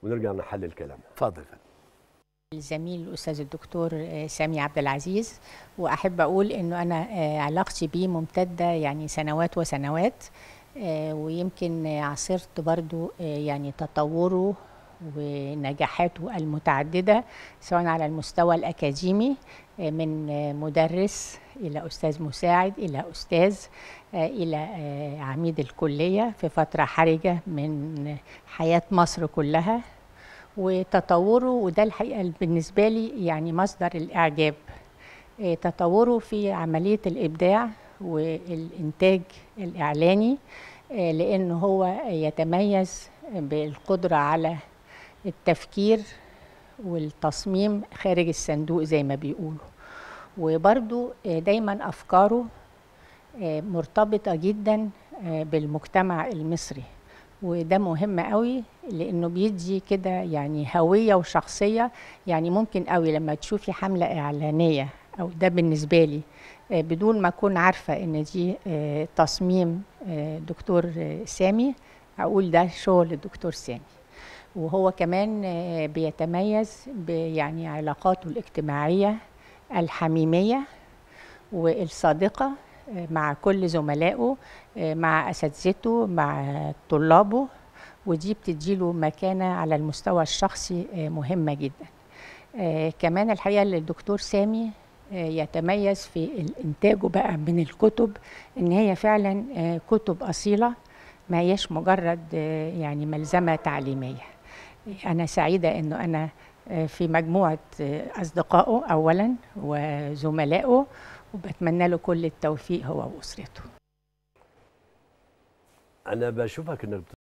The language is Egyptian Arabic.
ونرجع نحلل كلامنا اتفضل يا فندم الزميل الاستاذ الدكتور آه، سامي عبد العزيز واحب اقول انه انا آه، علاقتي بيه ممتده يعني سنوات وسنوات آه، ويمكن آه، عاصرت برضو آه، يعني تطوره ونجاحاته المتعدده سواء على المستوى الاكاديمي آه، من آه، مدرس الى استاذ مساعد الى استاذ آه، الى آه، عميد الكليه في فتره حرجه من حياه مصر كلها وتطوره وده الحقيقه بالنسبه لي يعني مصدر الاعجاب إيه، تطوره في عمليه الابداع والانتاج الاعلاني إيه، لانه هو يتميز بالقدره على التفكير والتصميم خارج الصندوق زي ما بيقولوا وبرضو إيه، دايما افكاره إيه، مرتبطه جدا إيه، بالمجتمع المصري وده مهم قوي لانه بيدي كده يعني هويه وشخصيه يعني ممكن قوي لما تشوفي حمله اعلانيه او ده بالنسبه لي آه، بدون ما اكون عارفه ان دي آه، تصميم آه، دكتور آه، سامي اقول ده شغل الدكتور سامي وهو كمان آه، بيتميز يعني علاقاته الاجتماعيه الحميميه والصادقه آه، مع كل زملائه آه، مع اساتذته مع طلابه ودي بتديله مكانه على المستوى الشخصي آه، مهمه جدا آه، كمان الحقيقه اللي الدكتور سامي آه، يتميز في انتاجه بقى من الكتب ان هي فعلا آه، كتب اصيله ما هيش مجرد آه، يعني ملزمه تعليميه انا سعيده انه انا آه، في مجموعه آه، اصدقائه اولا وزملائه وبتمنى له كل التوفيق هو واسرته انا بشوفك انك